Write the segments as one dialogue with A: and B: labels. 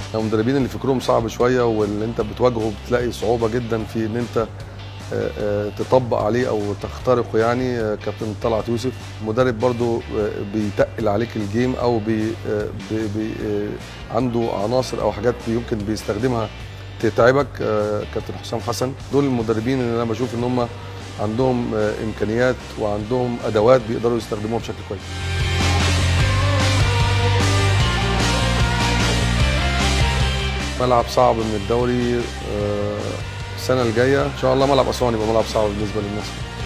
A: المدربين اللي فكرهم صعب شويه واللي انت بتواجهه بتلاقي صعوبه جدا في ان انت آه، آه، تطبق عليه او تخترقه يعني آه، كابتن طلعت يوسف مدرب برضو آه، بيتقل عليك الجيم او بي آه، بي بي آه، عنده عناصر او حاجات يمكن بيستخدمها تتعبك آه، كابتن حسام حسن دول المدربين اللي انا بشوف ان هم عندهم آه، امكانيات وعندهم ادوات بيقدروا يستخدموها بشكل كويس ملعب صعب من الدوري آه، السنه الجايه ان شاء الله ملعب اسوان يبقى ملعب صعب بالنسبه للناس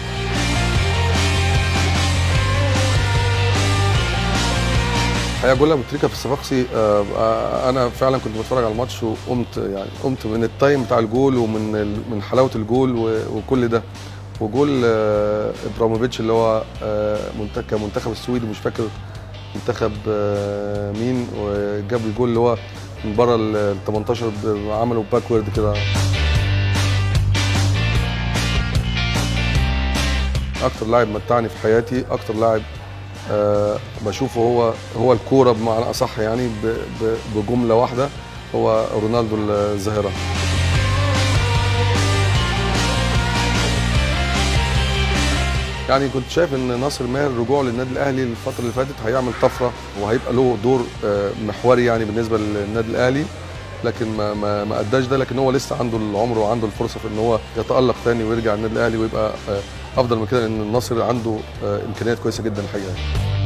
A: الحقيقه جول ابو تريكه في الصفاقسي آه، آه، انا فعلا كنت بتفرج على الماتش وقمت يعني قمت من التايم بتاع الجول ومن ال- من حلاوه الجول و- وكل ده وجول آه، ابراموفيتش اللي هو آه، منت- كمنتخب السويد ومش فاكر منتخب آه، مين وجاب الجول اللي هو من بره ال 18 ب- عملوا باكورد كده اكتر لاعب متعني في حياتي اكتر لاعب آه بشوفه هو هو الكوره بمعنى اصح يعني ب- ب- بجمله واحده هو رونالدو الظاهره يعني كنت شايف ان ناصر ماهر رجوعه للنادي الاهلي الفتره اللي فاتت هيعمل طفره وهيبقى له دور آه، محوري يعني بالنسبه للنادي الاهلي لكن ما ما ما اداش ده لكن هو لسه عنده العمر وعنده الفرصه في ان هو يتالق تاني ويرجع النادي الاهلي ويبقى آه، افضل من كده لان النصر عنده آه، امكانيات كويسه جدا الحقيقه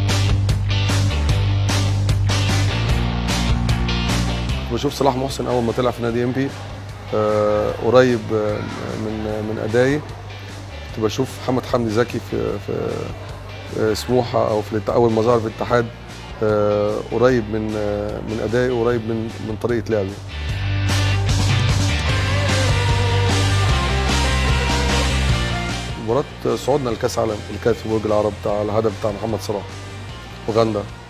A: بشوف صلاح محسن اول ما طلع في نادي امبي آه، قريب آه، من من ادائي كنت بشوف محمد حمدي زكي في في في سموحه او في الات- اول ما ظهر في الاتحاد آه، قريب من آه، من ادائي قريب من من طريقه لعبي مباراة صعودنا لكأس عالم اللي كانت في برج العرب بتاع الهدف بتاع محمد صلاح اوغندا